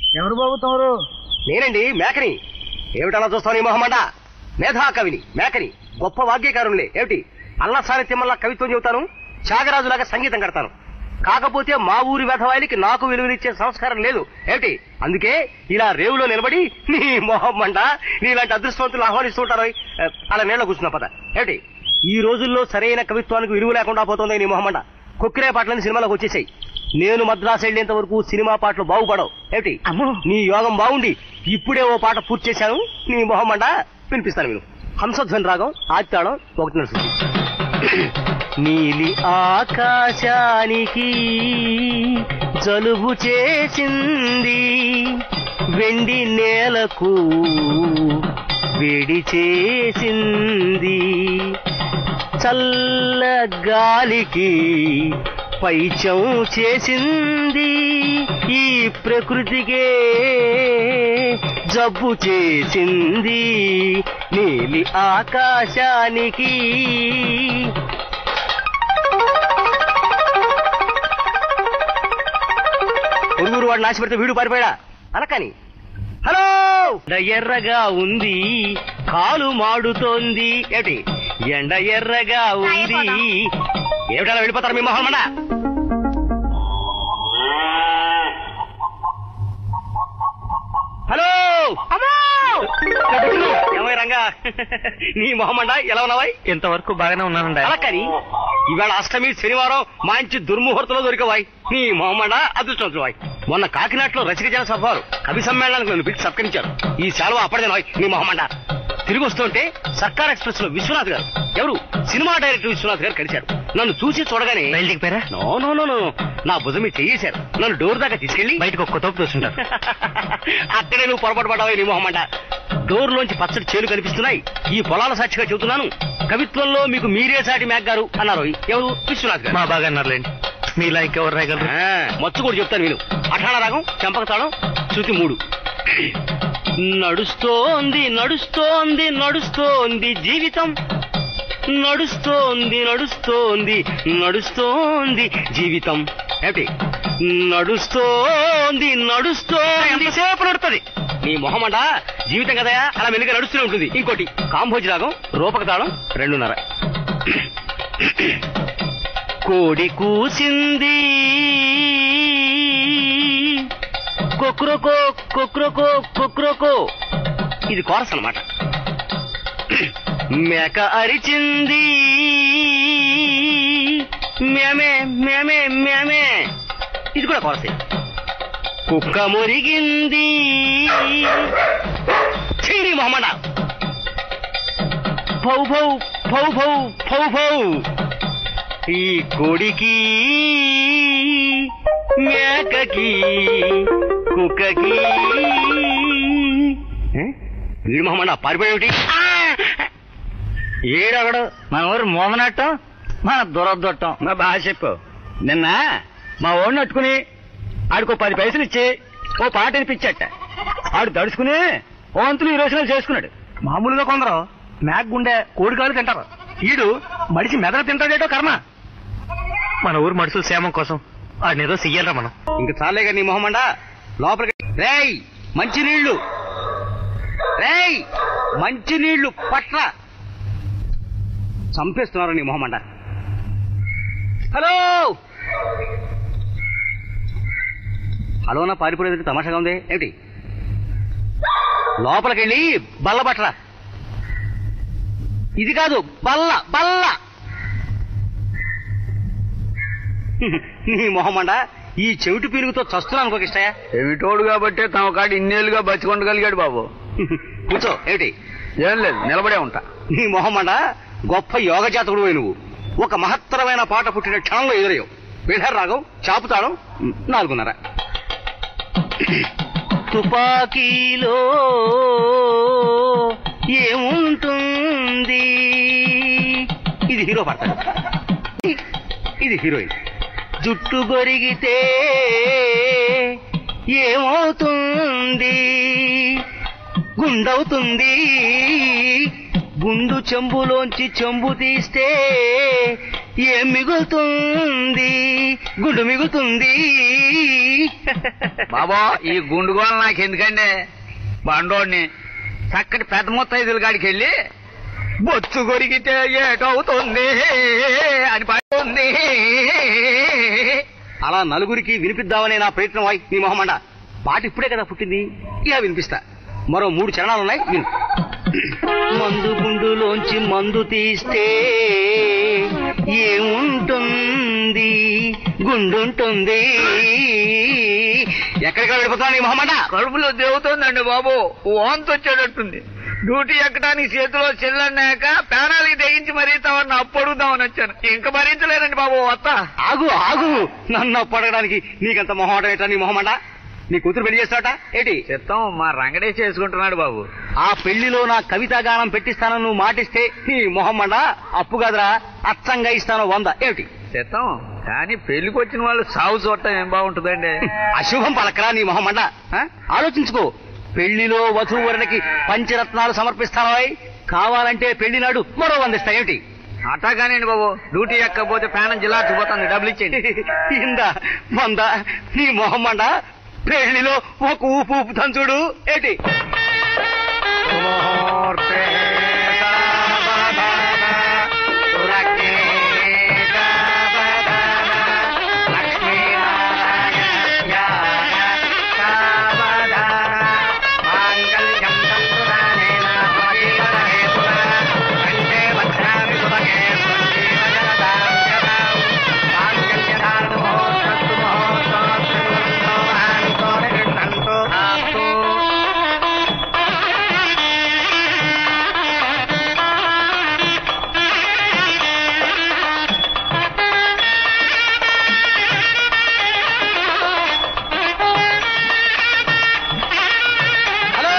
ఎవరు బాబు తమరు నేనండి మేకని ఏమిటలా చూస్తావు నీ మొహమండ మేధా కవిని మేకని గొప్ప వాద్యకారులే ఏమిటి అల్లసాని తిమ్మల్లా కవిత్వం చెబుతాను త్యాగరాజులాగా సంగీతం కడతాను కాకపోతే మా ఊరి వెధవాయిలకి నాకు విలువనిచ్చే సంస్కారం లేదు ఏమిటి అందుకే ఇలా రేవులో నిలబడి నీ మొహమ్మండ నీలాంటి అదృష్టవంతులు ఆహ్వానిస్తుంటారు ఏ, అలా నీళ్ళ కూర్చున్నా పద ఏమిటి ఈ రోజుల్లో సరైన కవిత్వానికి విలువ లేకుండా పోతుంది నీ మొహమ్మండ కొక్కిరే పాటలని సినిమాలోకి వచ్చేసాయి నేను మద్రాసు వెళ్లేంత వరకు సినిమా పాటలు బాగుపడవు ఏమిటి అమ్మో. నీ యోగం బాగుండి ఇప్పుడే ఓ పాట పూర్తి చేశాను నీ మొహమ్మండ వినిపిస్తాను మీరు హంసధ్వని రాగం ఆత్తాళం ఒకటి నడుస్తుంది నీలి ఆకాశానికి జలుబు చేసింది వెండి నేలకు వేడి చేసింది చల్ల గాలికి పైచం చేసింది ఈ ప్రకృతికే జబ్బు చేసింది నీలి ఆకాశానికి పొరుగురు వాడు నాశపెడితే వీడు పారిపోయాడా అనకని హలో ఎండ ఎర్రగా ఉంది కాలు మాడుతోంది ఏమిటి ఎండ ఎర్రగా ఉంది ఏమిటలా వెళ్ళిపోతారు మీ మొహమ్మడ హలో ఏమై రంగా నీ మొహమ్మడ ఎలా ఉన్నావాయ్ ఇంతవరకు బాగానే ఉన్నానండి అలా కానీ ఇవాళ అష్టమి శనివారం మంచి దుర్ముహూర్తంలో దొరికవాయ్ నీ మొహమ్మడ అదృష్టవంతువాయ్ మొన్న కాకినాడలో రసిక జన సభవారు కవి సమ్మేళనానికి నన్ను పిలిచి సత్కరించారు ఈ సెలవు అప్పటిదేనాయ్ నీ మొహమ్మడ తిరిగి వస్తుంటే సర్కార్ ఎక్స్ప్రెస్ లో విశ్వనాథ్ గారు ఎవరు సినిమా డైరెక్టర్ విశ్వనాథ్ గారు కలిశారు నన్ను చూసి చూడగానే బయలుదేరిపోయారా నో నో నో నో నా భుజం మీద చెయ్యేశారు నన్ను డోర్ దాకా తీసుకెళ్లి బయటకు ఒక్క తోపు చూస్తుంటారు అక్కడే నువ్వు పొరపాటు పడ్డావు నీ మొహమంట డోర్ లోంచి పచ్చడి చేలు కనిపిస్తున్నాయి ఈ పొలాల సాక్షిగా చెబుతున్నాను కవిత్వంలో మీకు మీరే సాటి మేఘ గారు అన్నారు ఎవరు విశ్వనాథ్ గారు మా బాగా అన్నారులేండి మీలా ఇంకెవరు రాయగలరు ఆ, మచ్చు కూడా చెప్తాను నేను అఠాణ రాగం చెంపక తాళం శృతి మూడు నడుస్తోంది నడుస్తోంది నడుస్తోంది జీవితం నడుస్తోంది నడుస్తోంది నడుస్తోంది జీవితం ఏమిటి నడుస్తోంది నడుస్తోంది సేపు నడుతుంది నీ మొహమంట జీవితం కదా అలా మెల్లిగా నడుస్తూనే ఉంటుంది ఇంకోటి కాంభోజి రాగం రూపక తాళం రెండున్నర కోడి కూసింది కొక్రొకో కొక్రొకో కొక్రొకో ఇది కోరస్ అన్నమాట మేక అరిచింది మేమే మేమే మేమే ఇది కూడా కోరసే కుక్క మురిగింది చీని మొహమ్మడ భౌ భౌ భౌ భౌ భౌ భౌ ఈ కోడికి మేకకి కుక్కకి ఏ? వీడు మొహమ్మడ పారిపోయేమిటి ఏడగడు మన ఊరు మోమనట్టం మన దురదొట్టం మా బాగా చెప్పు నిన్న మా ఓడిని అట్టుకుని ఆడికో పది పైసలు ఇచ్చి ఓ పాట వినిపించట ఆడు దడుచుకుని ఓ అంతులు ఈ రోజున చేసుకున్నాడు మామూలుగా కొందరు మేక గుండె కోడికాలు తింటారు ఈడు మడిచి మెదడు తింటాడేటో కర్మ మన ఊరు మనుషుల క్షేమం కోసం వాడిని ఏదో చెయ్యాలరా మనం ఇంక చాలేగా నీ మొహమండ లోపలికి రేయ్ మంచి నీళ్లు రేయ్ మంచి నీళ్లు పట్ల చంపేస్తున్నారు నీ మొహమండ హలో హలోనా పారిపోయేది తమాషాగా ఉంది ఏమిటి లోపలికెళ్ళి బల్ల పట్ల ఇది కాదు బల్ల బల్ల నీ మొహమండ ఈ చెవిటి పీరుగుతో చస్తున్నాను అనుకోక ఇష్టయా ఏమిటోడు కాబట్టి తమ కాడ ఇన్నేళ్లుగా బతికొండగలిగాడు బాబు కూర్చో ఏమిటి ఏం లేదు నిలబడే ఉంటా నీ మొహమండ గొప్ప యోగ జాతకుడు నువ్వు ఒక మహత్తరమైన పాట పుట్టిన క్షణంలో ఎదురయ్యావు బిల్హర్ రాగం చాపుతాడం నాలుగున్నర తుపాకీలో ఏముంటుంది ఇది హీరో పాడతాడు ఇది హీరోయిన్ జుట్టు గొరిగితే ఏమవుతుంది గుండవుతుంది గుండు చెంబులోంచి చెంబు తీస్తే ఏం మిగులుతుంది గుండు మిగులుతుంది బాబా ఈ గుండుగోలు నాకు ఎందుకండి బండోడిని చక్కటి పెద్ద ముత్తైదుల కాడికి వెళ్ళి బొచ్చు కొరిగితే ఏటవుతుంది అని పడుతుంది అలా నలుగురికి వినిపిద్దామనే నా ప్రయత్నం వాయి నీ మొహమండ పాట ఇప్పుడే కదా పుట్టింది ఇక వినిపిస్తా మరో మూడు చరణాలు ఉన్నాయి విను మందు గుండులోంచి మందు తీస్తే ఏముంటుంది గుండుంటుంది ఎక్కడికి వెళ్ళిపోతున్నా నీ మొహమండ కడుపులో దేవుతోందండి బాబు వాంతి వచ్చేటట్టుంది డ్యూటీ ఎక్కడానికి చేతిలో చెల్లన్నాక పేనాలకి తెగించి మరీ తమని అప్పడుగుదామని వచ్చాను ఇంకా భరించలేనండి బాబు వత్త ఆగు ఆగు నన్ను పడగడానికి నీకంత మొహమాట ఏటా నీ మొహమండ నీ కూతురు పెళ్లి చేస్తావట ఏంటి చిత్తం మా రంగడే చేసుకుంటున్నాడు బాబు ఆ పెళ్లిలో నా కవితా గానం పెట్టిస్తానని నువ్వు మాటిస్తే నీ మొహమ్మండ అప్పు కాదురా అచ్చంగా ఇస్తాను వంద ఏమిటి చిత్తం కానీ పెళ్లికి వచ్చిన వాళ్ళు సాగు చూడటం ఏం బాగుంటుందండి అశుభం పలకరా నీ మొహమ్మండ ఆ? ఆలోచించుకో పెళ్లిలో వధూవరునికి పంచరత్నాలు సమర్పిస్తాను కావాలంటే పెళ్లి నాడు మరో వందిస్తా ఏమిటి అట్టాగానండి బాబు డ్యూటీ ఎక్కకపోతే ప్రాణం జిల్లాచిపోతుంది డబ్బులు ఇచ్చేయండి ఇందా వంద నీ మొహమ్మండ పెళ్లిలో ఒక ఊపు ఊపుతాను చూడు ఏంటి హలో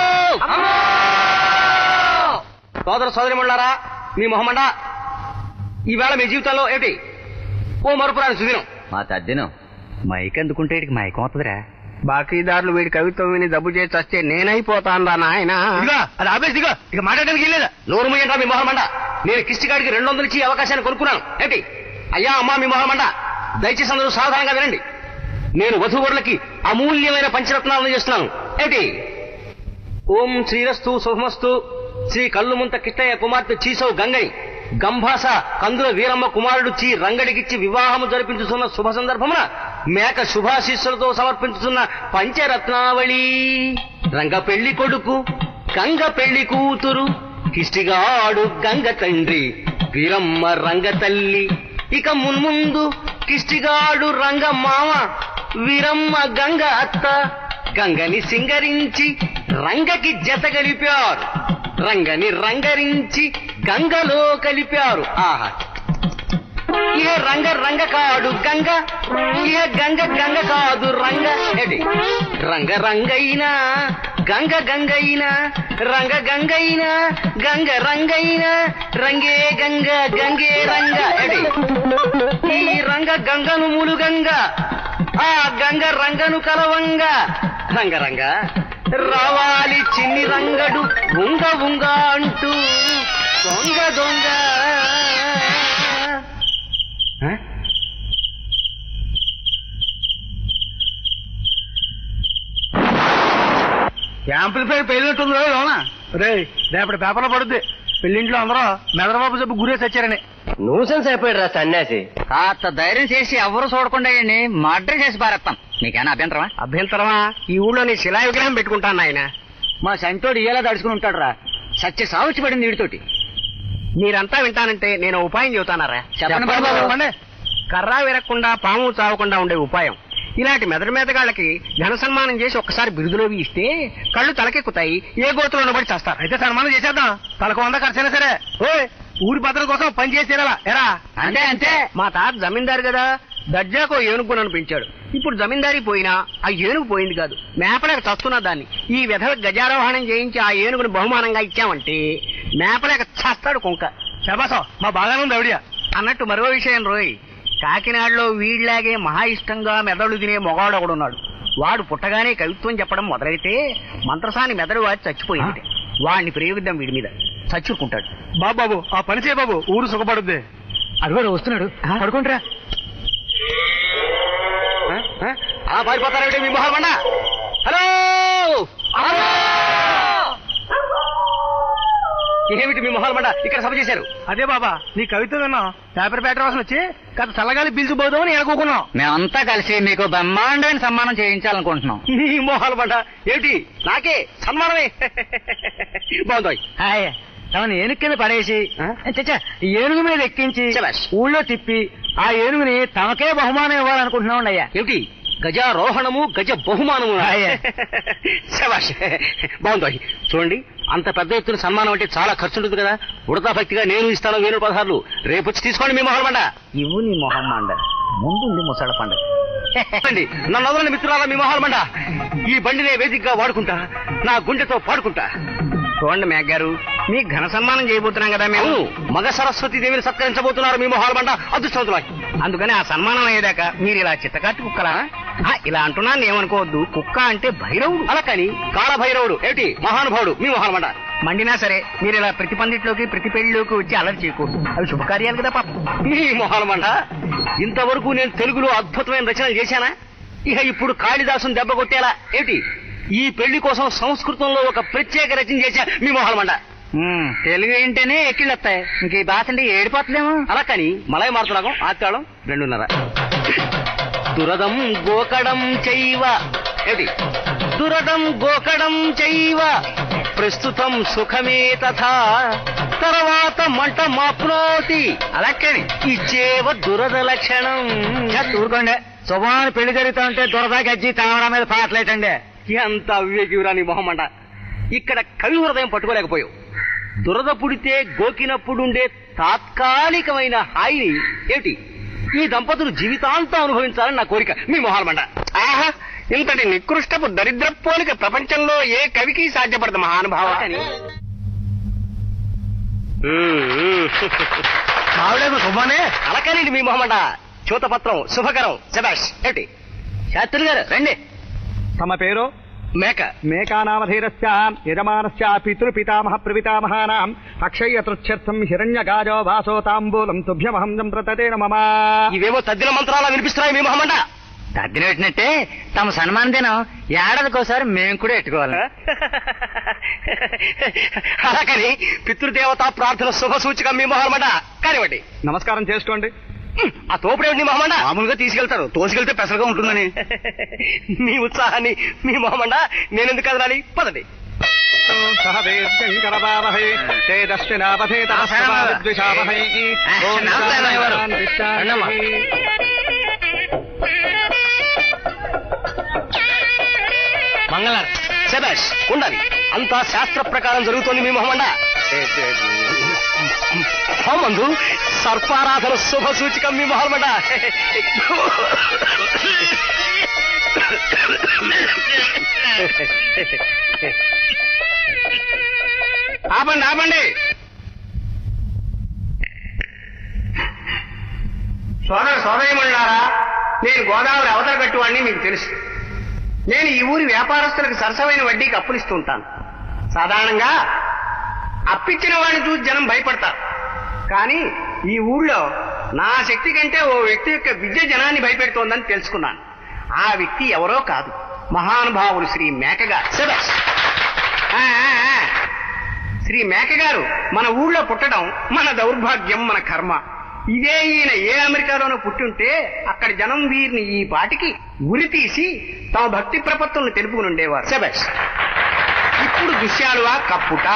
సోదర సోదరిమణులారా మీ మొహమండ ఈవేళ మీ జీవితంలో ఏమిటి ఓ మరుపురాని సుదినం మా తద్దినం మైక్ అందుకుంటే ఇడికి మైకం అవుతుందిరా బాకీదారులు వీడి కవిత్వం విని డబ్బు చేసి వస్తే నేనైపోతాను రా నాయన ఇదిగో అది ఆపేసి ఇదిగో ఇక మాట్లాడడానికి వెళ్ళేదా నోరు ముయ్యంగా మీ మొహమండ నేను కిష్టిగాడికి రెండు వందలు ఇచ్చి అవకాశాన్ని కొనుక్కున్నాను ఏంటి అయ్యా అమ్మా మీ మొహమండ దయచేసి అందరూ సావధానంగా వినండి నేను వధువరులకి అమూల్యమైన పంచరత్నాలను చేస్తున్నాను ఏంటి ఓం శ్రీరస్తు శుభమస్తు శ్రీ కల్లుముంత కిట్టయ్య కుమార్తె చీసౌ గంగని గంభాస కందుల వీరమ్మ కుమారుడు చీ రంగడికిచ్చి వివాహము జరిపించుతున్న శుభ సందర్భమున మేక శుభాశీస్సులతో సమర్పించుతున్న పంచరత్నావళి రంగ పెళ్లి కొడుకు గంగ పెళ్లి కూతురు కిష్టిగాడు గంగ తండ్రి వీరమ్మ రంగ తల్లి ఇక మున్ముందు కిష్టిగాడు రంగ మామ వీరమ్మ గంగ అత్త గంగని సింగరించి రంగకి జత కలిపారు రంగని రంగరించి గంగలో కలిపారు ఆహా ఏ రంగ రంగ కాడు గంగ ఏ గంగ గంగ కాదు రంగ ఎడి రంగ రంగైనా గంగ గంగైనా రంగ గంగైనా గంగ రంగైనా రంగే గంగ గంగే రంగ ఎడి ఈ రంగ గంగను ములుగంగ ఆ గంగ రంగను కలవంగ రంగ రంగ రావాలి చిన్ని రంగడు ఉంగ ఉంగ అంటూ దొంగ దొంగ ఆ? యాంప్లిఫైర్ పేలినట్టుంది లోన రే రేపటి పేపర్లో పడుద్ది పెళ్లింట్లో అందరూ మెదరబాబు చెప్పు గురే సచ్చారని నూసెన్స్ అయిపోయాడు రా సన్యాసి కాస్త ధైర్యం చేసి ఎవరు చూడకుండా మర్డర్ చేసి పారేస్తాం నీకేనా అభ్యంతరమా అభ్యంతరమా ఈ ఊళ్ళోని శిలా విగ్రహం పెట్టుకుంటాను ఆయన మా సంతోడు ఇలా దడుచుకుని ఉంటాడు రా సత్య సావుచి పడింది వీడితోటి మీరంతా వింటానంటే నేను ఉపాయం చెబుతానారా చెప్పండి బాబు. చెప్పండి. కర్రా విరక్కుండా పాము చావకుండా ఉండే ఉపాయం ఇలాంటి మెదడు మెదగాళ్ళకి ఘన సన్మానం చేసి ఒక్కసారి బిరుదులోవి ఇస్తే కళ్ళు తలకెక్కుతాయి ఏ గోతులో ఉండబడి చేస్తారు అయితే సన్మానం చేసేద్దాం తలకు వంద ఖర్చైనా సరే ఓయ్ ఊరి భద్రత కోసం పని చేసి తీరాలా ఎరా అంతే అంతే మా తాత జమీందారు కదా దర్జాకో ఏనుగు నన్ను పెంచాడు ఇప్పుడు జమీందారీ పోయినా ఆ ఏనుగు పోయింది కాదు మేపలేక చస్తున్నా దాన్ని ఈ విధవ గజారోహణం చేయించి ఆ ఏనుగుని బహుమానంగా ఇచ్చామంటే మేపలేక చస్తాడు కుంక శబాసం మా బాగానే ఉంది ఆవిడ అన్నట్టు మరో విషయం రోయ్ కాకినాడలో వీడిలాగే మహా ఇష్టంగా మెదడు తినే మొగాడు ఒకడున్నాడు వాడు పుట్టగానే కవిత్వం చెప్పడం మొదలైతే మంత్రసాని మెదడు వాడి చచ్చిపోయింది వాడిని ప్రయోగిద్దాం వీడి మీద చచ్చుకుంటాడు బాబు బాబు ఆ పని చేయ బాబు ఊరు సుఖపడుద్ది అదిగో వస్తున్నాడు పడుకుంటారా ఆ? ఆ? అలా పారిపోతారేమిటి మీ మొహాలు మండ హలో హలో! ఏమిటి మీ మొహాలు మండ ఇక్కడ సభ చేశారు అదే బాబా నీ కవిత విన్నాం పేపర్ పేట రాసిన వచ్చి గత చల్లగాలి పిలిచిపోదామని ఎనుకోకున్నాం మేమంతా కలిసి మీకు బ్రహ్మాండమైన సన్మానం చేయించాలనుకుంటున్నాం మీ మొహాలు మండ ఏమిటి నాకే సన్మానమే బాగుంది హాయ్ తమని ఏనుగు కింద పడేసి ఆ? చచ్చా ఏనుగు మీద ఎక్కించి శభాష్. ఊళ్ళో తిప్పి ఆ ఏనుగుని తమకే బహుమానం ఇవ్వాలనుకుంటున్నాం అయ్యా ఏమిటి గజారోహణము గజ బహుమానము అయ్యే. శబాష్ బాగుంది చూడండి అంత పెద్ద ఎత్తున సన్మానం అంటే చాలా ఖర్చు ఉంటుంది కదా ఉడతా భక్తిగా నేను ఇస్తాను వేణు పదహారులు రేపు వచ్చి తీసుకోండి మీ మొహల్ మండ ఇవ్వు నీ మొహం మండ ముందుంది ముసళ్ళ పండుగ అండి నన్ను వదలని మిత్రులారా మీ మొహల్ మండ ఈ బండినే వేదికగా వాడుకుంటా నా గుండెతో పాడుకుంటా చూడండి మేఘ గారు మీ ఘన సన్మానం చేయబోతున్నాం కదా మేము అవును మగ సరస్వతి దేవిని సత్కరించబోతున్నారు మీ మొహల్ మండ అదృష్టవంతులా అందుకని ఆ సన్మానం అయ్యేదాకా మీరు ఇలా చిత్తకాటి కుక్కలా ఆ, ఇలా అంటున్నాను ఏమనుకోవద్దు కుక్క అంటే భైరవుడు అలా కానీ కాళభైరవుడు ఏమిటి మహానుభావుడు మీ మొహల్ మండ మండినా సరే మీరు ఇలా ప్రతి పందిట్లోకి ప్రతి పెళ్లిలోకి వచ్చి అలరి చేయకూడదు అవి శుభకార్యాలు కదా పాపం ఈ మొహాలమంట ఇంతవరకు నేను తెలుగులో అద్భుతమైన రచనలు చేశానా ఇక ఇప్పుడు కాళిదాసుని దెబ్బ కొట్టేలా ఏమిటి ఈ పెళ్లి కోసం సంస్కృతంలో ఒక ప్రత్యేక రచన చేశా మీ మొహాలమండ ఉమ్, తెలుగు ఏంటనే ఎక్కిళ్ళొస్తాయి ఇంక ఈ భాష అంటే ఏడిపోతుందేమో అలా కానీ మలయ మారుతున్నాం ఆత్యాళం రెండున్నర దురదం గోకడం చైవ ఏమిటి దురదం గోకడం చైవ ప్రస్తుతం సుఖమే తథా తర్వాత మంట మాప్నోతి అలాగే ఇచ్చేవ దురద లక్షణం ఊరుకోండి శుభమాని పెళ్లి జరుగుతా ఉంటే దురదా గజ్జి తామర మీద పాటలేటండి ఎంత అవివేకివురాని మొహమంట ఇక్కడ కవి హృదయం పట్టుకోలేకపోయావు దురద పుడితే గోకినప్పుడుండే తాత్కాలికమైన హాయిని ఏమిటి ఈ దంపతులు జీవితాంతం అనుభవించాలని నా కోరిక మీ మొహాలమండ ఆహా ఇంతటి నికృష్టపు దరిద్ర పోలిక ప్రపంచంలో ఏ కవికి సాధ్యపడదు మహానుభావ కానీ ఆవిడేమో శుభానే అలకనండి మీ మొహమండ చూతపత్రం శుభకరం శబాష్ ఏమిటి శాస్త్రి గారు రండి తమ పేరు మేక మేకానామధీరస్య యజమానస్య పితృపితామహ ప్రపితామహానాం అక్షయ్యతృచ్ఛర్థం హిరణ్యగాజో వాసో తాంబూలం తుభ్యమహం సంప్రతతే మమ ఇవేమో తద్దిన మంత్రాలా వినిపిస్తున్నాయి మీ మొహమండ తగ్గిన పెట్టినట్టే తమ సన్మాన దినం ఏడాదికోసారి మేము కూడా ఎట్టుకోవాలి అలాగని పితృదేవత ప్రార్థన శుభ సూచిక మీ మొహమండ కానివ్వండి నమస్కారం చేసుకోండి ఆ తోపుడేమిటి మీ మొహమండ మామూలుగా తీసుకెళ్తారు తోసుకెళ్తే పెసరగా ఉంటుందని మీ ఉత్సాహాన్ని మీ మొహమండ నేనెందుకు కదలాలి పదండి సహ వేద్యంకరవావహై తేజస్వినావధే విద్విషావహై ఓం నమస్తే అన్నయ్య గారు. శాంతి శాంతి. రండమ్మా. మంగళారం శబాష్ ఉండాలి అంతా శాస్త్ర ప్రకారం జరుగుతోంది మీ మొహమండ మందు సర్పారాధన శుభ సూచికం మీ మొహమండ ఆపండి ఆపండి సోదర సోదరిమణులారా నేను గోదావరి అవతల కట్టువాడిని మీకు తెలుసు నేను ఈ ఊరి వ్యాపారస్తులకు సరసమైన వడ్డీకి అప్పులు ఇస్తూ ఉంటాను సాధారణంగా అప్పిచ్చిన వాడిని చూసి జనం భయపడతారు కానీ ఈ ఊళ్ళో నా శక్తి కంటే ఓ వ్యక్తి యొక్క విద్య జనాన్ని భయపెడుతోందని తెలుసుకున్నాను ఆ వ్యక్తి ఎవరో కాదు మహానుభావులు శ్రీ మేకగారు శబాష్ ఆ, ఆ, ఆ. శ్రీ మేక గారు మన ఊళ్ళో పుట్టడం మన దౌర్భాగ్యం మన కర్మ ఇదే ఈయన ఏ అమెరికాలోనూ పుట్టుంటే అక్కడ జనం వీరిని ఈ పాటికి ఉరి తీసి తమ భక్తి ప్రపత్తులను తెలుపుకుని ఉండేవారు శబాష్ ఇప్పుడు దుశ్యాలువా కప్పుట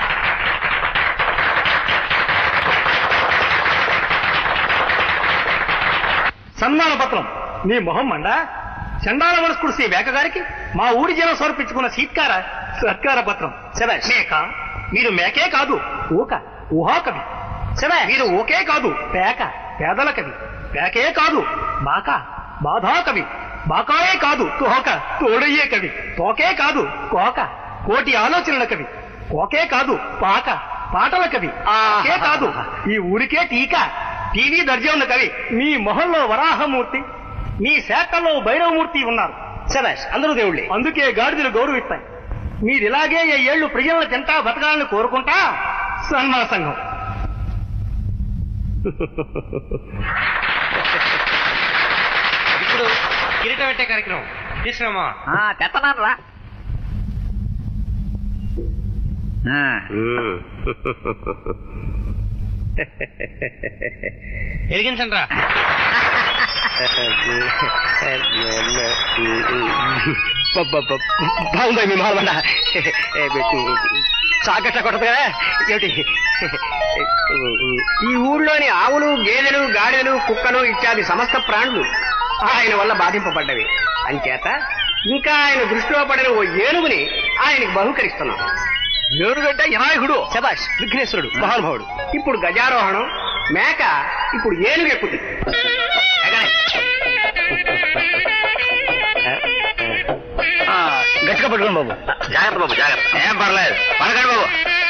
సన్మాన పత్రం నీ మొహం మండ చండాల మనస్కుడు శ్రీ వేక గారికి మా ఊరి జనం సమర్పించుకున్న సీత్కార సత్కార పత్రం శబాష్ మేక మీరు మేకే కాదు ఊక ఊహా కవి శబాష్ మీరు ఓకే కాదు పేక పేదల కవి పేకే కాదు బాక బాధా కవి బాకాయే కాదు తోక తోడయ్యే కవి తోకే కాదు కోక కోటి ఆలోచనల కవి కోకే కాదు పాక పాటల కవి ఆకే కాదు ఈ ఊరికే టీకా టీవీ దర్జా ఉన్న కవి మీ మొహంలో వరాహమూర్తి మీ శాఖల్లో భైరవమూర్తి ఉన్నారు శబాష్ అందరూ దేవుళ్ళే అందుకే గాడిదలు గౌరవిస్తాయి మీరిలాగే ఏ ఏళ్ళు ప్రజలను తింటా బతకాలని కోరుకుంటా సన్మాన సంఘం ఇప్పుడు కిరీటం పెట్టే కార్యక్రమం తీసుకురామా తెత్తనాను రా ఎరిగించండి రా బాగుందా మీ మాలమండ చాకట్ల కొట్టదు కదా ఏమిటి ఈ ఊళ్ళోని ఆవులు గేదెలు గాడిదలు కుక్కలు ఇత్యాది సమస్త ప్రాణులు ఆయన వల్ల బాధింపబడ్డవి అంచేత ఇంకా ఆయన దృష్టిలో పడిన ఓ ఏనుగుని ఆయనకి బహుకరిస్తున్నాం ఏనుగంటే వినాయకుడు శబాష్ విఘ్నేశ్వరుడు మహానుభావుడు ఇప్పుడు గజారోహణం మేక ఇప్పుడు ఏనుగు ఎక్కుతుంది ఆ, గట్టిగా పట్టుకోండి బాబు జాగ్రత్త బాబు జాగ్రత్త ఏం పర్లేదు పడకండి బాబు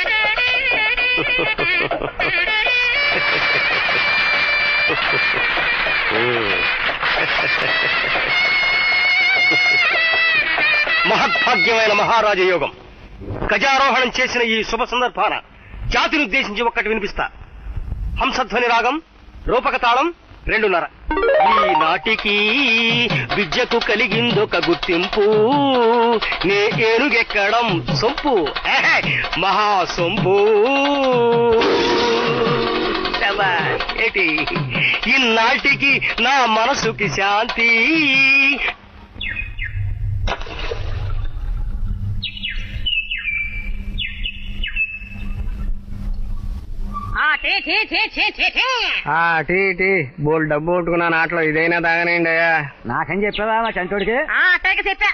మహద్భాగ్యమైన మహారాజ యోగం గజారోహణం చేసిన ఈ శుభ సందర్భాన జాతిని ఉద్దేశించి ఒక్కటి వినిపిస్తా హంసధ్వని రాగం రూపక తాళం రెండున్నర ఈ నాటికి విద్యకు కలిగిందొక గుర్తింపు నే ఏనుగెక్కడం సొంపు ఏహే, మహా సొంపు శభాష్. ఏటి ఇన్నాటికి నా మనసుకి శాంతి టీ టీ టీ టీ టీ టీ ఆ టీ టీ బోల్ డబ్బు కొట్టుకున్నా నాట్లో ఇదైనా తాగనండి అయ్యా నాకేం చెప్పావా మా చంటోడికి అట్టకి చెప్పా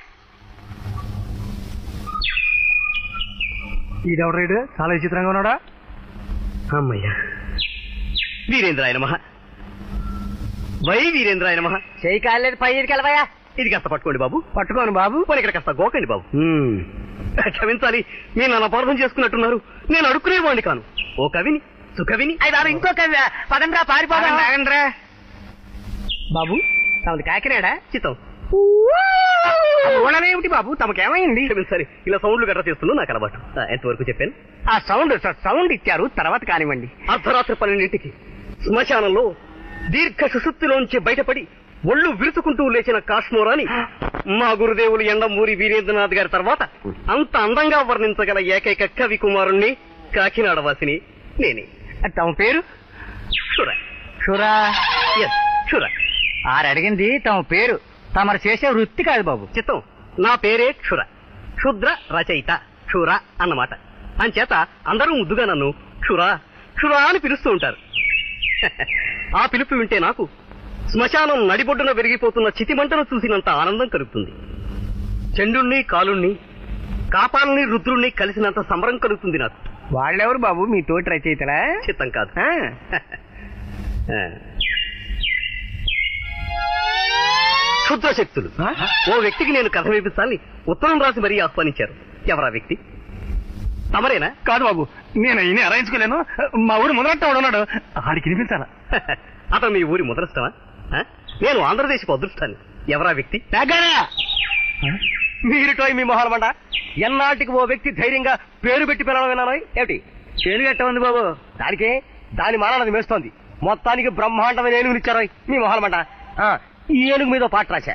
ఈడెవడు చాలా విచిత్రంగా ఉన్నాడా అమ్మయ్యా వీరేంద్రాయ నమ వై వీరేంద్రాయ నమ చేయి కాలేదు పై వెళ్ళవయ్యా ఇది కాస్త పట్టుకోండి బాబు పట్టుకోను బాబు పోనీ ఇక్కడ కాస్త గోకండి బాబు క్షమించాలి నేను నన్ను అపార్థం చేసుకున్నట్టున్నారు నేను అడుక్కునేవాడిని కాను ఓ కవిని సుకవిని అయ్యారు ఇంకో కవ్య పదంగా పారిపోదాం తాగండిరా బాబు తమది కాకినాడా చిత్తం ఊళ్ళనేమిటి బాబు తమకేమైంది క్షమించాలి ఇలా సౌండ్లు గట్రా చేస్తున్నా నాకు అలవాటు ఆ, ఎంతవరకు చెప్పాను ఆ సౌండ్ సౌండ్ ఇచ్చారు తర్వాత కానివ్వండి అర్ధరాత్రి పన్నెండింటికి శ్మశానంలో దీర్ఘ సుశుద్ధిలోంచి బయటపడి ఒళ్ళు విరుచుకుంటూ లేచిన కాశ్మోరాని మా గురుదేవులు ఎండమూరి వీరేంద్రనాథ్ గారి తర్వాత అంత అందంగా వర్ణించగల ఏకైక కవి కుమారుణ్ణి కాకినాడ వాసిని నేనే తమ పేరు షుర షురా ఎస్ షుర ఆరడిగింది తమ పేరు తమరు చేసే వృత్తి కాదు బాబు చిత్తం నా పేరే క్షుర క్షుద్ర రచయిత క్షుర అన్నమాట అంచేత అందరూ ముద్దుగా నన్ను క్షుర క్షుర అని పిలుస్తూ ఉంటారు ఆ పిలుపు వింటే నాకు శ్మశానం నడిబొడ్డున పెరిగిపోతున్న చితిమంటను చూసినంత ఆనందం కలుగుతుంది చండుణ్ణి కాలుణ్ణి కాపాలని రుద్రుణ్ణి కలిసినంత సంబరం కలుగుతుంది నాకు వాళ్ళెవరు బాబు మీ తోటి రచయితలా చిత్తం కాదు ఆ, ఆ. క్షుద్ర శక్తులు ఓ వ్యక్తికి నేను కథ వేపిస్తానని ఉత్తరం రాసి మరీ ఆహ్వానించారు ఎవరా వ్యక్తి తమరేనా కాదు బాబు నేను ఇన్ని అరాయించుకోలేను మా ఊరు మొదలట్ట ఉన్నాడు ఆడికి వినిపించాలా అతను మీ ఊరి ముదరష్టమా ఆ? నేను ఆంధ్రదేశపు అదృష్టాన్ని ఎవరా వ్యక్తి మీరుటో మీ మొహాలమంట ఎన్నాటికి ఓ వ్యక్తి ధైర్యంగా పేరు పెట్టి పిలవడం విన్నాను ఏమిటి పేరు గట్ట ఉంది బాబు దానికే దాని మానది మేస్తోంది మొత్తానికి బ్రహ్మాండమైన ఏనుగులు ఇచ్చారు మీ మొహాలమంట ఆ, ఈ ఏనుగు మీద ఓ పాట రాశా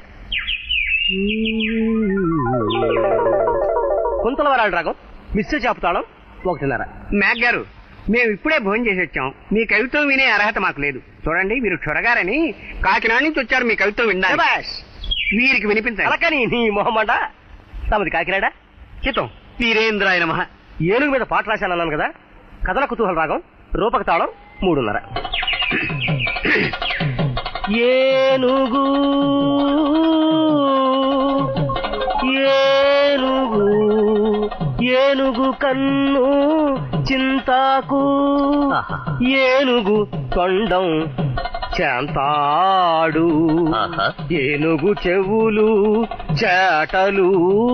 కుంతల వరాడు రాగం మిస్టర్ చాపుతాళం ఒకటిన్నర మ్యాక్ గారు మేము ఇప్పుడే భోజనం చేసి వచ్చాం మీ కవిత్వం వినే అర్హత మాకు లేదు చూడండి మీరు క్షురగారని కాకినాడ నుంచి వచ్చారు మీ కవిత్వం విన్నారు శభాష్. వీరికి వినిపించాలి అలకని నీ మొహమాట తమది కాకినాడ చిత్తం వీరేంద్రాయ నమ ఏనుగు మీద పాట రాశానన్నాను కదా కథల కుతూహల రాగం రూపక తాళం మూడున్నర ఏనుగు ఏనుగు ఏనుగు కన్ను చింతాకు ఏనుగు కొండం చాంతాడు ఏనుగు చెవులు చేటలు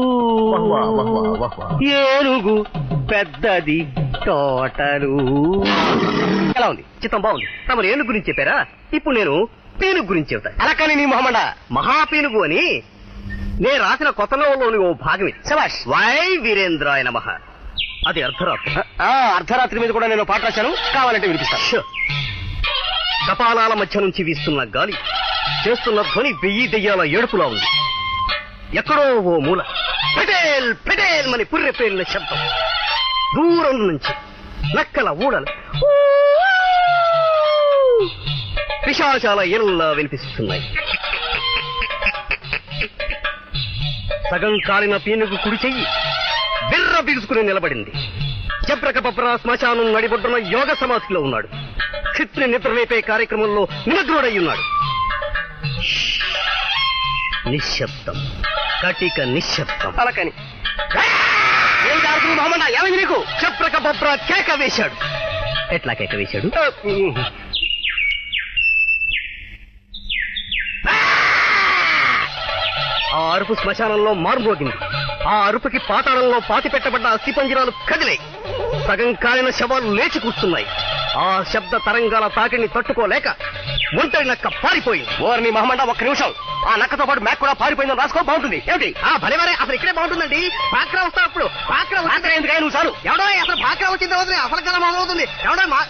ఏనుగు పెద్దది తోటలు ఎలా ఉంది చిత్తం బాగుంది తమరు ఏనుగు గురించి చెప్పారా ఇప్పుడు నేను పీనుగు గురించి చెబుతా అలా కానీ నీ మొహమ్మడ మహాపీనుగు అని నేను రాసిన కొత్త నవలోని ఓ భాగమే శబాష్ వై వీరేంద్రాయ నమః అది అర్ధరాత్రి అర్ధరాత్రి మీద కూడా నేను పాట రాశాను కావాలంటే వినిపిస్తాను కపాలాల మధ్య నుంచి వీస్తున్న గాలి చేస్తున్న ధ్వని వెయ్యి దెయ్యాల ఏడుపులా ఉంది ఎక్కడో ఓ మూల పెటేల్ పెటేల్ మని పుర్రె పేలిన శబ్దం దూరం నుంచి నక్కల ఊడలు ఊ! పిశాచాల ఎల్లా వినిపిస్తున్నాయి సగం కాలిన పీనుగు కుడి చెయ్యి బిర్ర బిగుసుకుని నిలబడింది జబ్రక బబ్రా శ్మశానం నడిబొడ్డున యోగ సమాధిలో ఉన్నాడు క్షిత్రి నిద్రలేపే కార్యక్రమంలో నిమగ్నుడై ఉన్నాడు నిశ్శబ్దం కటిక నిశ్శబ్దం అలకని ఏం జరుగుతుంది మొహమ్మద్ ఏమైంది నీకు చప్రక బబ్రా కేక వేశాడు ఎట్లా కేక వేశాడు ఆ అరుపు శ్మశానంలో మారుమోగింది ఆ అరుపుకి పాతాళంలో పాతి పెట్టబడ్డ అస్థిపంజరాలు కదిలాయి సగం కాలిన శవాలు లేచి కూర్చున్నాయి ఆ శబ్ద తరంగాల తాకిడిని తట్టుకోలేక ఒంటరి నక్క పారిపోయింది ఓర్ని మహమండ ఒక్క నిమిషం ఆ నక్కతో పాటు మ్యాక్ కూడా పారిపోయిందని రాసుకో బాగుంటుంది ఏమిటి ఆ భలే భలే అసలు ఇక్కడే బాగుంటుందండి పాక్రా వస్తా అప్పుడు పాక్రా పాక్రా ఎందుకు నువ్వు చాలు ఎవడో అసలు పాక్రా వచ్చిన తర్వాత అసలు కదా మొదలవుతుంది ఎవడో మా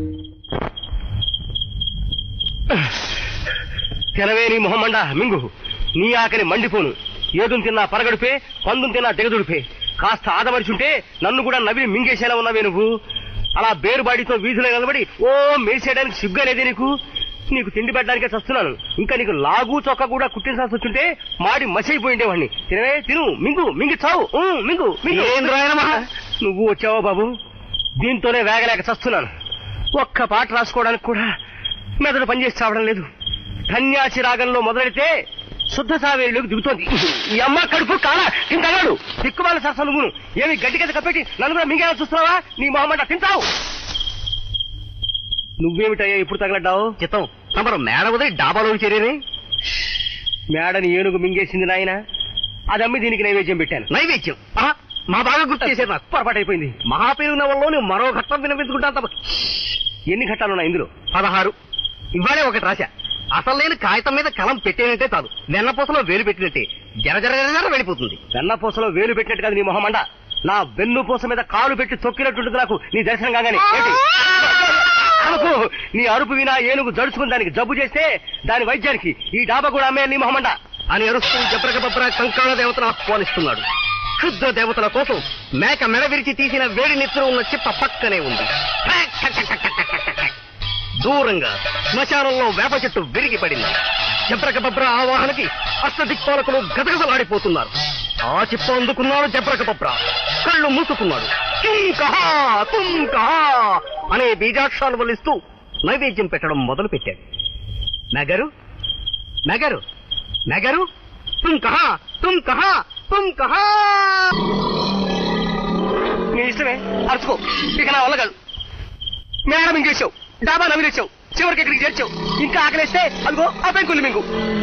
తెలవేని మొహమండ మింగు నీ ఆకలి మండిపోను ఏదును తిన్నా పరగడుపే పందును తిన్నా దిగదుడిపే కాస్త ఆదమరిచుంటే నన్ను కూడా నవిలి మింగేసేలా ఉన్నావే నువ్వు అలా బేరుబాడితో వీధిలో నిలబడి ఓ మేసేయడానికి సిగ్గనేది నీకు నీకు తిండి పెట్టడానికే చస్తున్నాను ఇంకా నీకు లాగు చొక్క కూడా కుట్టించాల్సి వచ్చుంటే మాడి మసైపోయిండేవాడిని తినవే తిను మింగు మింగి చావు ఊ, మింగు మింగు నువ్వు వచ్చావో బాబు దీంతోనే వేగలేక చస్తున్నాను ఒక్క పాట రాసుకోవడానికి కూడా మెదడు పనిచేసి చావడం లేదు కన్యాసి రాగంలో మొదలెడితే శుద్ధ సావేరులోకి దిగుతోంది ఈ అమ్మ కడుపు కాల తింటాడు దిక్కుమాల సరస నువ్వును ఏమి గడ్డి కింద కప్పెట్టి నన్ను కూడా మింగేలా చూస్తున్నావా నీ మొహమ్మంట తింటావు నువ్వేమిటయ్యా ఇప్పుడు తగలడ్డావు చిత్తం తమరు మేడ వదిలి డాబాలో చేరేనే మేడని ఏనుగు మింగేసింది నాయన అది అమ్మి దీనికి నైవేద్యం పెట్టాను నైవేద్యం మా బాగా గుర్తు చేశారు నాకు పొరపాటు అయిపోయింది మహాపేరు నవల్లో మరో ఘట్టం వినిపించుకుంటాను తప్ప ఎన్ని ఘట్టాలున్నాయి ఇందులో పదహారు ఇవాళే ఒకటి రాశా అసలు లేని కాగితం మీద కలం పెట్టేనంటే చాలు వెన్నపూసలో వేలు పెట్టినట్టే జర జర జర జర వెళ్ళిపోతుంది వెన్నపూసలో వేలు పెట్టినట్టు కాదు నీ మొహమండ నా వెన్ను పూస మీద కాలు పెట్టి తొక్కినట్టుంటుంది నాకు నీ దర్శనం కాగానే ఏంటి? అనుకో నీ అరుపు వినా ఏనుగు జడుచుకుని దానికి జబ్బు చేస్తే దాని వైద్యానికి ఈ డాబా కూడా అమ్మే నీ మొహమండ అని అరుస్తూ జబ్రక బబ్ర కంకాళ దేవతను ఆహ్వానిస్తున్నాడు శుద్ధ దేవతల కోసం మేక మెడ విరిచి తీసిన వేడి నెత్తురు ఉన్న చిప్ప పక్కనే ఉంది దూరంగా శ్మశానంలో వేప చెట్టు విరిగి పడింది జబ్రక బబ్ర ఆవాహనకి అష్టదిక్పాలకులు గదగదలాడిపోతున్నారు ఆ చిప్ప అందుకున్నాడు జబ్రక బబ్ర కళ్ళు మూసుకున్నాడు తుమ్ కహా తుమ్ కహా అనే బీజాక్షరాలు వల్లిస్తూ నైవేద్యం పెట్టడం మొదలు పెట్టాడు నగరు నగరు నగరు తుమ్ కహా తుమ్ కహా తుమ్ కహా నీ ఇష్టమే అరుచుకో ఇక నా వల్ల కాదు మేడం ఇంకేసావు డాబా నవ్విలేసావు చివరికి ఇక్కడికి చేర్చావు ఇంకా ఆకలేస్తే అదిగో ఆ పెంకులు మింగు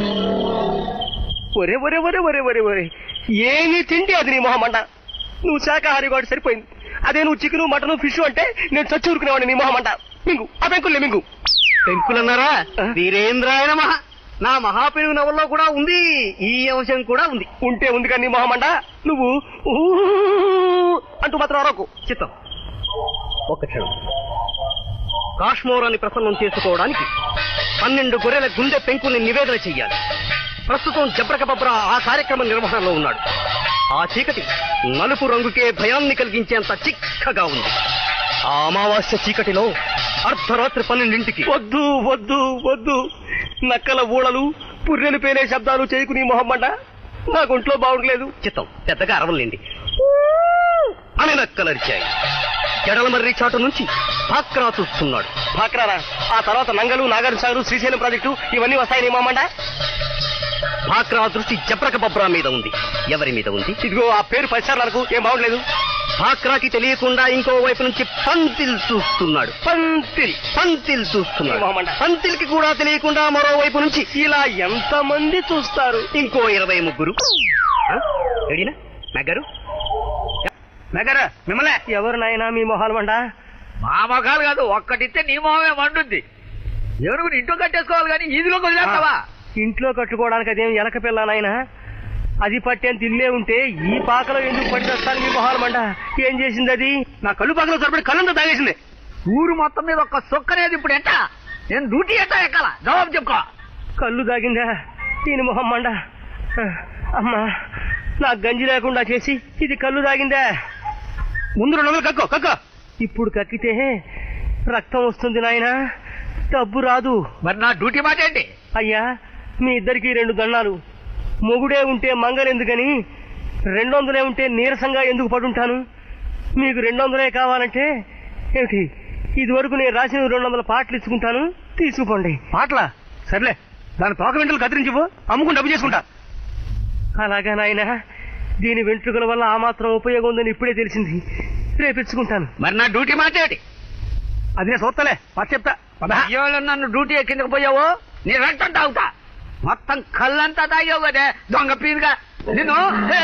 ఒరే ఒరే ఒరే ఒరే ఒరే ఒరే ఏమి తిండి అది నీ మొహమంట నువ్వు శాకాహారి వాడు సరిపోయింది అదే నువ్వు చికెను మటను ఫిష్ అంటే నేను చచ్చి ఊరుకునేవాడిని నీ మొహమంట మింగు ఆ పెంకుల్ని మింగు పెంకులన్నారా వీరేంద్రాయన మహా నా మహాపెరుగు నవల్లో కూడా ఉంది ఈ అంశం కూడా ఉంది ఉంటే ఉంది కానీ నీ మొహమంట నువ్వు ఊ అంటూ మాత్రం అరవకు చిత్తం ఒక క్షణం కాశ్మోరాన్ని ప్రసన్నం చేసుకోవడానికి పన్నెండు గొర్రెల గుండె పెంకుల్ని నివేదన చెయ్యాలి ప్రస్తుతం జబ్రక బబ్రా ఆ కార్యక్రమ నిర్వహణలో ఉన్నాడు ఆ చీకటి నలుపు రంగుకే భయాన్ని కలిగించేంత చిక్కగా ఉంది ఆ అమావాస్య చీకటిలో అర్ధరాత్రి పన్నెండింటికి వద్దు వద్దు వద్దు నక్కల ఊళలు పుర్రెలు పేలే శబ్దాలు చేయకు నీ మొహమ్మండ నా గుంట్లో బాగుండలేదు చిత్తం పెద్దగా అరవలేండి అని నక్కలరిచాయి జడల మర్రి చాటు నుంచి భాక్రా చూస్తున్నాడు భాక్రారా ఆ తర్వాత నంగలు నాగార్జున సాగరు శ్రీశైలం ప్రాజెక్టు ఇవన్నీ వస్తాయి నీ మొహమ్మండ భాక్రా దృష్టి జబ్రక బబ్రా మీద ఉంది ఎవరి మీద ఉంది ఇదిగో ఆ పేరు పరిసరాలకు ఏం బాగుండలేదు భాక్రాకి తెలియకుండా ఇంకో వైపు నుంచి పంతిల్ చూస్తున్నాడు పంతిల్ పంతిల్ చూస్తున్నాడు పంతిల్ కి కూడా తెలియకుండా మరోవైపు నుంచి ఇలా ఎంత మంది చూస్తారు ఇంకో ఇరవై ముగ్గురు ఆ? ఎడినా నగరు నగర మిమ్మల్ని ఎవరు నాయనా మీ మొహాలు మండ మా మొఖాలు కాదు ఒక్కటిస్తే నీ మొహమే మండుద్ది ఎవరు ఇంట్లో కట్టేసుకోవాలి కానీ ఈదిలోకి వదిలేస్తావా ఇంట్లో కట్టుకోవడానికి అదేం ఎలక పిల్ల నాయనా అది పట్టేంత ఇల్లే ఉంటే ఈ పాకలో ఎందుకు పట్టి వస్తాను మీ మొహాలు మండ ఏం చేసింది అది నా కళ్ళు పాకలో సరిపడి కళ్ళంతా తాగేసింది ఊరు మొత్తం మీద ఒక్క సొక్కనేది ఇప్పుడు ఎంట నేను డ్యూటీ ఎట్టా ఎక్కాల జవాబు చెప్పుకో కళ్ళు దాగిందా దీని మొహం మండ అమ్మా నాకు గంజి లేకుండా చేసి ఇది కళ్ళు దాగిందా ముందు రెండు వందలు కక్కో కక్కో ఇప్పుడు కక్కితే రక్తం వస్తుంది నాయనా డబ్బు రాదు మరి నా డ్యూటీ మాట ఏంటి అయ్యా మీ ఇద్దరికి రెండు దండాలు మొగుడే ఉంటే మంగలెందుకని రెండు వందలే ఉంటే నీరసంగా ఎందుకు పడుంటాను మీకు రెండు వందలే కావాలంటే ఏమిటి ఇది వరకు నేను రాసిన రెండు వందల పాటలు ఇచ్చుకుంటాను తీసుకుపోండి పాటలా సర్లే దాని తోక వెంటలు కత్తిరించిపో అమ్ముకుని డబ్బు చేసుకుంటా అలాగా నాయనా దీని వెంట్రుకల వల్ల ఆ మాత్రం ఉపయోగం ఉందని ఇప్పుడే తెలిసింది రేపిచ్చుకుంటాను మరి నా డ్యూటీ మాట ఏంటి అది నేను చూస్తలే పచ్చ చెప్తా పద అయ్యోళ్ళు నన్ను డ్యూటీ ఎక్కిందకు పోయావు నీ రక్తం తాగుతా మొత్తం కళ్ళంతా తాగావు కదే దొంగ పీరుగా నిన్ను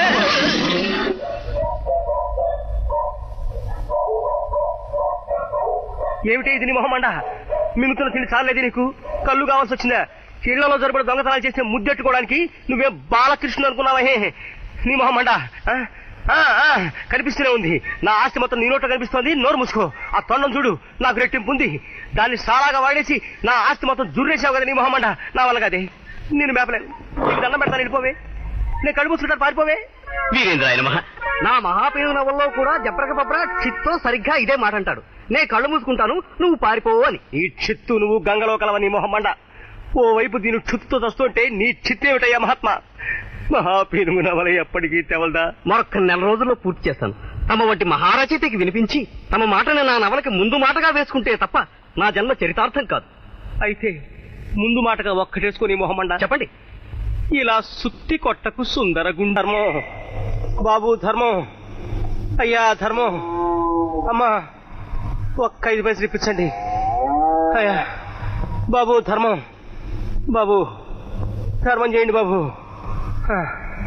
ఏమిటి ఇది నీ మొహమండ మింగుతున్న తిండి చాలేది నీకు కళ్ళు కావాల్సి వచ్చిందా ఇళ్లలో జరపడ దొంగతనాలు చేస్తే ముద్దెట్టుకోవడానికి నువ్వే బాలకృష్ణ అనుకున్నావా హే నీ మొహమండ ఆ? ఆ, ఆ, కనిపిస్తూనే ఉంది నా ఆస్తి మొత్తం నీ నోట్లో కనిపిస్తోంది నోరు మూసుకో ఆ తొండం చూడు నాకు రెట్టింపు ఉంది దాన్ని సాలాగా వాడేసి నా ఆస్తి మొత్తం జుర్రేసావు కదా నీ మొహమండ నా వల్ల కదే నేను మేపలేను నీకు దండం పెడతాను వెళ్ళిపోవే నేను కడుపు మూసుకుంటాను పారిపోవే వీరేంద్రాయన మహా నా మహాపేరు నవల్లో కూడా జప్రక పప్ర చిత్తో సరిగ్గా ఇదే మాట అంటాడు నే కళ్ళు మూసుకుంటాను నువ్వు పారిపోవు అని ఈ చిత్తు నువ్వు గంగలో కలవ నీ మొహమ్మండ ఓ వైపు దీని చుత్తుతో తస్తుంటే నీ చిత్తేమిటయ్యా మహాత్మా మహాపేరుగు నవల ఎప్పటికీ తెవలదా మరొక్క నెల రోజుల్లో పూర్తి చేస్తాను తమ వంటి మహారచయితకి వినిపించి తమ మాటని నా నవలకి ముందు మాటగా వేసుకుంటే తప్ప నా జన్మ చరితార్థం కాదు అయితే ముందు మాటగా ఒక్కటేసుకుని మొహమ్మండ చెప్పండి ఇలా సుత్తి కొట్టకు సుందర గుండర్మం బాబు ధర్మం అయ్యా ధర్మం అమ్మా ఒక్క ఐదు పైసలు ఇప్పించండి అయ్యా బాబు ధర్మం బాబు ధర్మం చేయండి బాబు ఆ.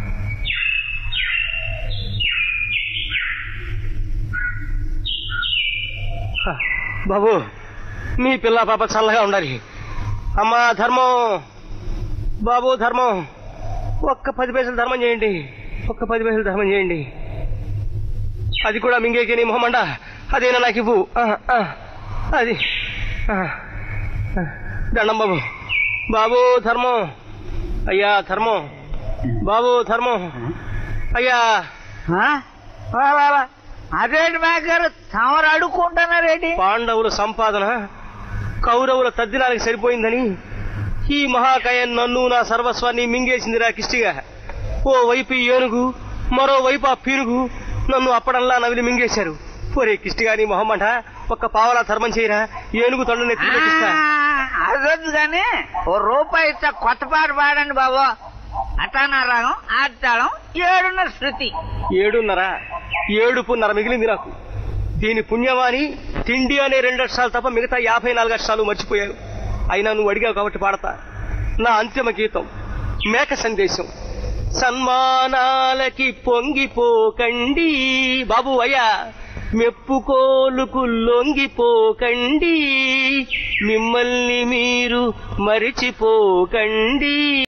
ఆ, బాబు మీ పిల్ల పాప చల్లగా ఉండాలి అమ్మా ధర్మం బాబు ధర్మం ఒక్క పది పైసలు ధర్మం చేయండి ఒక్క పది పైసలు ధర్మం చేయండి అది కూడా మింగేకి నీ మొహమండ అదేనా నాకు ఇవ్వు ఆ, ఆ, అది ఆ, ఆ, దండం బాబు బాబు ధర్మం అయ్యా ధర్మం బాబు ధర్మం అయ్యా అదేంటి మేకర్ తమరు అడుక్కుంటున్నారేంటి పాండవుల సంపాదన కౌరవుల తద్దినానికి సరిపోయిందని ఈ మహాకాయ నన్ను నా సర్వస్వాన్ని మింగేసిందిరా కిష్టిగా ఓ వైపు ఈ ఏనుగు మరో వైపు ఆ పీనుగు నన్ను అప్పడంలా నవిలి మింగేశారు ఒరే కిష్టిగా నీ మొహమ్మంట ఒక్క పావలా ధర్మం చేయరా ఏనుగు తొండని ఎత్తుకొచ్చిస్తా అదొద్దు కానీ ఓ రూపాయి ఇస్తా కొత్త పాట పాడండి బాబు అటానా రాగం ఆడతాళం ఏడున్న శృతి ఏడున్నర ఏడుపున్నర మిగిలింది నాకు దీని పుణ్యమాని తిండి అనే రెండు అక్షరాలు తప్ప మిగతా యాభై నాలుగు అక్షరాలు మర్చిపోయాను అయినా నువ్వు అడిగావు కాబట్టి పాడతా నా అంతిమ గీతం మేక సందేశం సన్మానాలకి పొంగిపోకండి బాబు అయ్యా మెప్పుకోలుకు లొంగిపోకండి మిమ్మల్ని మీరు మరిచిపోకండి